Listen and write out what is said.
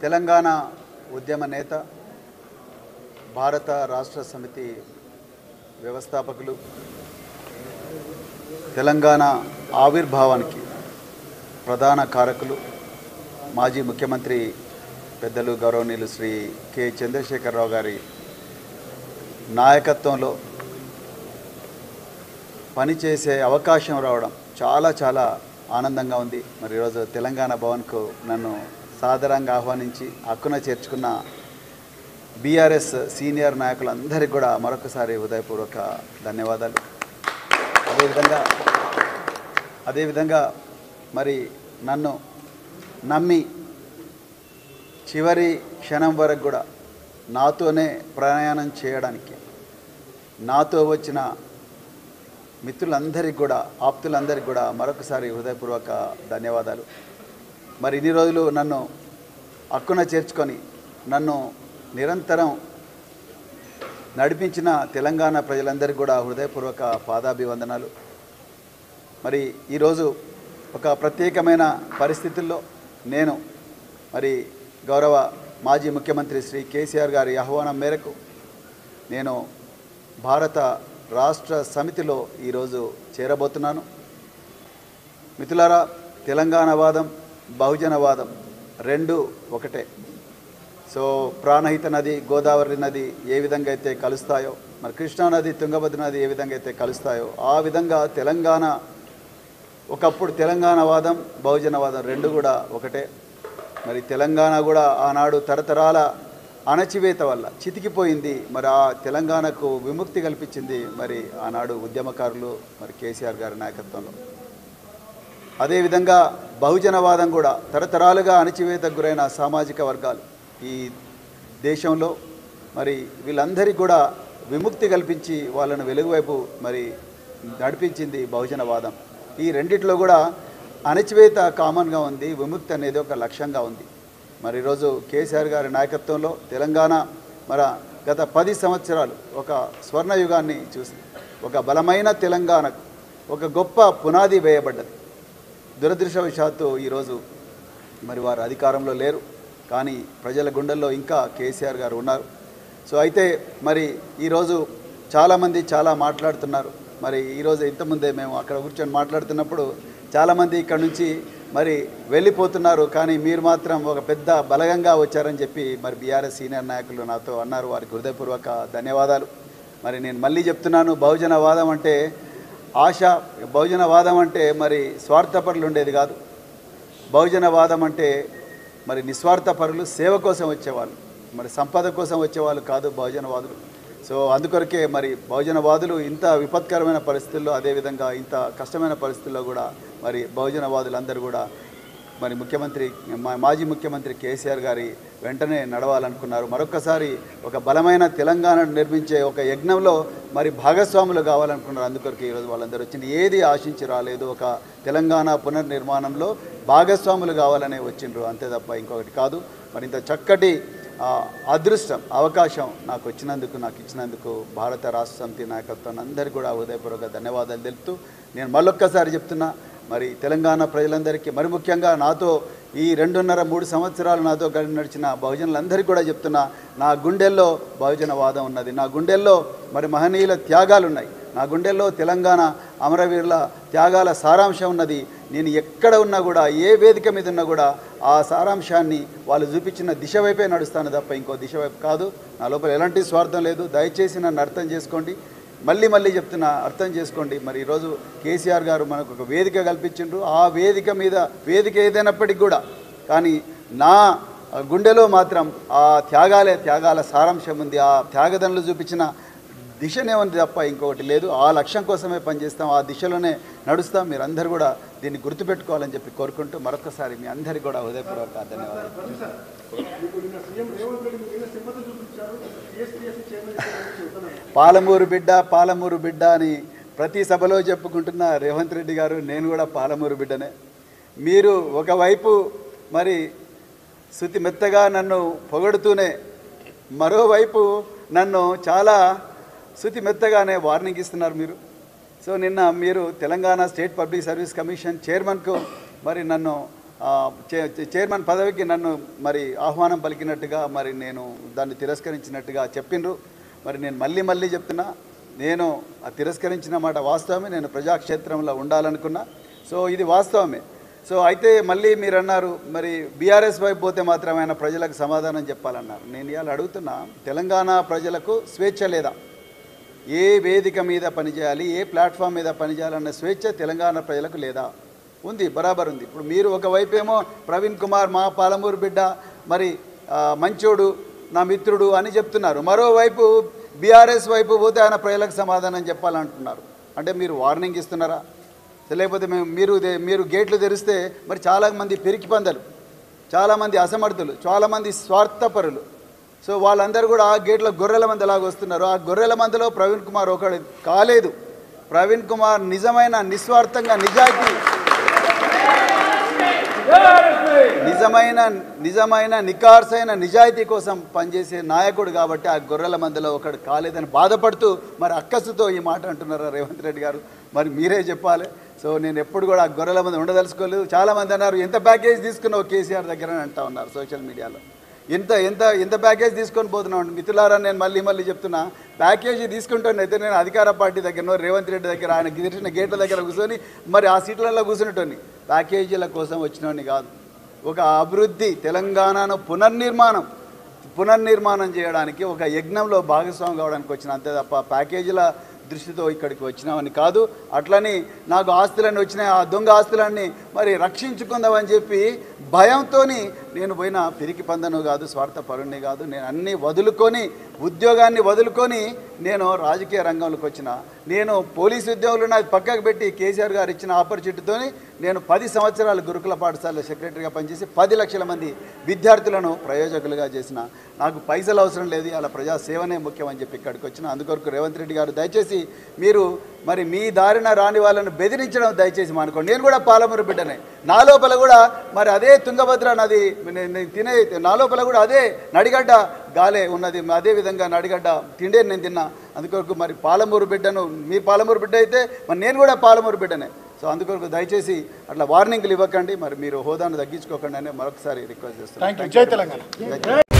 తెలంగాణ ఉద్యమ నేత భారత రాష్ట్ర సమితి వ్యవస్థాపకులు తెలంగాణ ఆవిర్భావానికి ప్రధాన కారకులు మాజీ ముఖ్యమంత్రి పెద్దలు గౌరవనీయులు శ్రీ కె చంద్రశేఖరరావు గారి నాయకత్వంలో పనిచేసే అవకాశం రావడం చాలా చాలా ఆనందంగా ఉంది మరి ఈరోజు తెలంగాణ భవన్కు నన్ను సాదరంగా ఆహ్వానించి హక్కున చేర్చుకున్న బీఆర్ఎస్ సీనియర్ నాయకులందరికీ కూడా మరొకసారి హృదయపూర్వక ధన్యవాదాలు అదేవిధంగా అదేవిధంగా మరి నన్ను నమ్మి చివరి క్షణం వరకు కూడా నాతోనే ప్రయాణం చేయడానికి నాతో వచ్చిన మిత్రులందరికీ కూడా ఆప్తులందరికీ కూడా మరొకసారి హృదయపూర్వక ధన్యవాదాలు మరి ఇన్ని రోజులు నన్ను హక్కున చేర్చుకొని నన్ను నిరంతరం నడిపించిన తెలంగాణ ప్రజలందరికీ కూడా హృదయపూర్వక పాదాభివందనాలు మరి ఈరోజు ఒక ప్రత్యేకమైన పరిస్థితుల్లో నేను మరి గౌరవ మాజీ ముఖ్యమంత్రి శ్రీ కేసీఆర్ గారి ఆహ్వానం మేరకు నేను భారత రాష్ట్ర సమితిలో ఈరోజు చేరబోతున్నాను మిత్రులారా తెలంగాణ వాదం బహుజన వాదం రెండు ఒకటే సో ప్రాణహిత నది గోదావరి నది ఏ విధంగా అయితే కలుస్తాయో మరి కృష్ణా నది తుంగభద్ర నది ఏ విధంగా అయితే కలుస్తాయో ఆ విధంగా తెలంగాణ ఒకప్పుడు తెలంగాణ వాదం బహుజన వాదం రెండు కూడా ఒకటే మరి తెలంగాణ కూడా ఆనాడు తరతరాల అణచివేత వల్ల చితికిపోయింది మరి ఆ తెలంగాణకు విముక్తి కల్పించింది మరి ఆనాడు ఉద్యమకారులు మరి కేసీఆర్ గారి నాయకత్వంలో అదేవిధంగా బహుజనవాదం కూడా తరతరాలుగా అణచివేతకు గురైన సామాజిక వర్గాలు ఈ దేశంలో మరి వీళ్ళందరికీ కూడా విముక్తి కల్పించి వాళ్ళను వెలుగువైపు మరి నడిపించింది బహుజనవాదం ఈ రెండిట్లో కూడా అణచివేత కామన్గా ఉంది విముక్తి అనేది ఒక లక్ష్యంగా ఉంది మరి ఈరోజు కేసీఆర్ గారి నాయకత్వంలో తెలంగాణ మన గత పది సంవత్సరాలు ఒక స్వర్ణయుగాన్ని చూసి ఒక బలమైన తెలంగాణకు ఒక గొప్ప పునాది వేయబడ్డది దురదృష్టవశాత్తు ఈరోజు మరి వారు అధికారంలో లేరు కానీ ప్రజల గుండెల్లో ఇంకా కేసీఆర్ గారు ఉన్నారు సో అయితే మరి ఈరోజు చాలామంది చాలా మాట్లాడుతున్నారు మరి ఈరోజు ఇంతకుముందే మేము అక్కడ కూర్చొని మాట్లాడుతున్నప్పుడు చాలామంది ఇక్కడ నుంచి మరి వెళ్ళిపోతున్నారు కానీ మీరు మాత్రం ఒక పెద్ద బలగంగా వచ్చారని చెప్పి మరి బీఆర్ఎస్ సీనియర్ నాయకులు నాతో అన్నారు వారికి హృదయపూర్వక ధన్యవాదాలు మరి నేను మళ్ళీ చెప్తున్నాను బహుజన వాదం అంటే ఆశ బహుజన వాదం అంటే మరి స్వార్థపరులు ఉండేది కాదు బహుజన వాదం అంటే మరి నిస్వార్థ పరులు సేవ కోసం వచ్చేవాళ్ళు మరి సంపద కోసం వచ్చేవాళ్ళు కాదు బహుజనవాదులు సో అందుకొరకే మరి బహుజనవాదులు ఇంత విపత్కరమైన పరిస్థితుల్లో అదేవిధంగా ఇంత కష్టమైన పరిస్థితుల్లో కూడా మరి బహుజనవాదులందరూ కూడా మరి ముఖ్యమంత్రి మా మాజీ ముఖ్యమంత్రి కేసీఆర్ గారి వెంటనే నడవాలనుకున్నారు మరొకసారి ఒక బలమైన తెలంగాణను నిర్మించే ఒక యజ్ఞంలో మరి భాగస్వాములు కావాలనుకున్నారు అందుకొరకు ఈరోజు వాళ్ళందరూ వచ్చింది ఏది ఆశించి రాలేదు ఒక తెలంగాణ పునర్నిర్మాణంలో భాగస్వాములు కావాలనే వచ్చిండ్రు అంతే తప్ప ఇంకొకటి కాదు మరి ఇంత చక్కటి ఆ, అదృష్టం అవకాశం నాకు వచ్చినందుకు నాకు ఇచ్చినందుకు భారత రాష్ట్ర సమితి నాయకత్వం అందరికీ కూడా హృదయపూర్వక ధన్యవాదాలు తెలుపుతూ నేను మళ్ళొక్కసారి చెప్తున్నా మరి తెలంగాణ ప్రజలందరికీ మరి ముఖ్యంగా నాతో ఈ రెండున్నర మూడు సంవత్సరాలు నాతో కలిసి నడిచిన బహుజనులందరికీ కూడా చెప్తున్నా నా గుండెల్లో బహుజన వాదం ఉన్నది నా గుండెల్లో మరి మహనీయుల త్యాగాలు ఉన్నాయి నా గుండెల్లో తెలంగాణ అమరవీరుల త్యాగాల సారాంశం ఉన్నది నేను ఎక్కడ ఉన్నా కూడా ఏ వేదిక మీద ఉన్నా కూడా ఆ సారాంశాన్ని వాళ్ళు చూపించిన దిశ వైపే నడుస్తాను తప్ప ఇంకో దిశ వైపు కాదు నా లోపల ఎలాంటి స్వార్థం లేదు దయచేసి నన్ను అర్థం చేసుకోండి మళ్ళీ మళ్ళీ చెప్తున్నా అర్థం చేసుకోండి మరి ఈరోజు కేసీఆర్ గారు మనకు ఒక వేదిక కల్పించిండ్రు ఆ వేదిక మీద వేదిక ఏదైనప్పటికీ కూడా కానీ నా గుండెలో మాత్రం ఆ త్యాగాలే త్యాగాల సారాంశం ఉంది ఆ త్యాగదనులు చూపించిన దిశనే ఉంది తప్ప ఇంకొకటి లేదు ఆ లక్ష్యం కోసమే పనిచేస్తాం ఆ దిశలోనే నడుస్తాం మీరు అందరు కూడా దీన్ని గుర్తుపెట్టుకోవాలని చెప్పి కోరుకుంటూ మరొకసారి మీ అందరికీ కూడా హృదయపూర్వక ధన్యవాదాలు మీకు నిన్న సీఎం రేవంత్ రెడ్డి మీకు నిన్న సింపతి చూపించారు టీఎస్పీఎస్సీ చైర్మన్ చెప్తున్నాను పాలమూరు బిడ్డ పాలమూరు బిడ్డ అని ప్రతి సభలో చెప్పుకుంటున్న రేవంత్ రెడ్డి గారు నేను కూడా పాలమూరు బిడ్డనే మీరు ఒకవైపు మరి శృతి మెత్తగా నన్ను పొగడుతూనే మరోవైపు నన్ను చాలా శృతి మెత్తగానే వార్నింగ్ ఇస్తున్నారు మీరు సో నిన్న మీరు Telangana state public service commission చైర్మన్కు మరి నన్ను ఆ, చే- చే- చైర్మన్ పదవికి నన్ను మరి ఆహ్వానం పలికినట్టుగా మరి నేను దాన్ని తిరస్కరించినట్టుగా చెప్పిండ్రు మరి నేను మళ్ళీ మళ్ళీ చెప్తున్నా నేను ఆ తిరస్కరించిన మాట వాస్తవమే నేను ప్రజాక్షేత్రంలో ఉండాలనుకున్నా సో ఇది వాస్తవమే సో అయితే మళ్ళీ మీరు అన్నారు మరి బీఆర్ఎస్ వైపు పోతే మాత్రం ఆయన ప్రజలకు సమాధానం చెప్పాలన్నారు నేను ఇవాళ అడుగుతున్నా తెలంగాణ ప్రజలకు స్వేచ్ఛ లేదా ఏ వేదిక మీద పనిచేయాలి ఏ ప్లాట్ఫామ్ మీద పనిచేయాలన్న స్వేచ్ఛ తెలంగాణ ప్రజలకు లేదా ఉంది బరాబర్ ఉంది ఇప్పుడు మీరు ఒకవైపు ఏమో ప్రవీణ్ కుమార్ మా పాలమూరు బిడ్డ మరి ఆ, మంచోడు నా మిత్రుడు అని చెప్తున్నారు మరోవైపు బీఆర్ఎస్ వైపు పోతే ఆయన ప్రజలకు సమాధానం చెప్పాలంటున్నారు అంటే మీరు వార్నింగ్ ఇస్తున్నారా లేకపోతే మేము మీరు దే- మీరు గేట్లు తెరిస్తే మరి చాలామంది పెరికి పందలు చాలామంది అసమర్థులు చాలామంది స్వార్థపరులు సో వాళ్ళందరూ కూడా ఆ గేట్ల గొర్రెల మంది లాగా వస్తున్నారు ఆ గొర్రెల మందిలో ప్రవీణ్ కుమార్ ఒకడు కాలేదు ప్రవీణ్ కుమార్ నిజమైన నిస్వార్థంగా నిజాయితీ నిజమైన నిజమైన నికార్సైన నిజాయితీ కోసం పనిచేసే నాయకుడు కాబట్టి ఆ గొర్రెల మందిలో ఒకడు కాలేదని బాధపడుతూ మరి అక్కసుతో ఈ మాట అంటున్నారా రేవంత్ రెడ్డి గారు మరి మీరే చెప్పాలి సో నేను ఎప్పుడు కూడా ఆ గొర్రెల మంది ఉండదలుచుకోలేదు చాలామంది అన్నారు ఎంత ప్యాకేజ్ తీసుకున్నావు కేసీఆర్ దగ్గర అని అంటా ఉన్నారు సోషల్ మీడియాలో ఎంత ఎంత ఎంత ప్యాకేజ్ తీసుకొని పోతున్నాం మిత్రులారా నేను మళ్ళీ మళ్ళీ చెప్తున్నా ప్యాకేజీ తీసుకుంటానైతే నేను అధికార పార్టీ దగ్గర రేవంత్ రెడ్డి దగ్గర ఆయన గిరిచిన గేట్ల దగ్గర కూర్చొని మరి ఆ సీట్లలో కూర్చునేటోని ప్యాకేజీల కోసం వచ్చినోని కాదు ఒక అభివృద్ధి తెలంగాణను పునర్నిర్మాణం పునర్నిర్మాణం చేయడానికి ఒక యజ్ఞంలో భాగస్వామి కావడానికి వచ్చిన అంతే తప్ప ప్యాకేజీల దృష్టితో ఇక్కడికి వచ్చినామని కాదు అట్లని నాకు ఆస్తులన్నీ వచ్చినాయి ఆ దొంగ ఆస్తులన్నీ మరి రక్షించుకుందామని చెప్పి భయంతో నేను పోయిన పిరికి పందను కాదు స్వార్థపరుణ్ణి కాదు నేను అన్నీ వదులుకొని ఉద్యోగాన్ని వదులుకొని నేను రాజకీయ రంగంలోకి వచ్చిన నేను పోలీసు ఉద్యోగులు నాకు పక్కకు పెట్టి కేసీఆర్ గారు ఇచ్చిన ఆపర్చునిటీతో నేను పది సంవత్సరాలు గురుకుల పాఠశాల సెక్రటరీగా పనిచేసి పది లక్షల మంది విద్యార్థులను ప్రయోజకులుగా చేసిన నాకు పైసలు అవసరం లేదు అలా ప్రజా సేవనే ముఖ్యం అని చెప్పి ఇక్కడికి వచ్చిన అందుకొరకు రేవంత్ రెడ్డి గారు దయచేసి మీరు మరి మీ దారిన రాని వాళ్ళను బెదిరించడం దయచేసి మానుకోండి నేను కూడా పాలమూరు బిడ్డనే నా లోపల కూడా మరి అదే తుంగభద్ర నది నేను నేను తినే నా లోపల కూడా అదే నడిగడ్డ గాలే ఉన్నది అదే విధంగా నడిగడ్డ తిండే నేను తిన్నా అందుకొరకు మరి పాలమూరు బిడ్డను మీ పాలమూరు బిడ్డ అయితే మరి నేను కూడా పాలమూరు బిడ్డనే సో అందుకొరకు దయచేసి అట్లా వార్నింగ్లు ఇవ్వకండి మరి మీరు హోదాను తగ్గించుకోకండి అని మరొకసారి రిక్వెస్ట్ చేస్తున్నాను థ్యాంక్ యూ జై తెలంగాణ Thank you.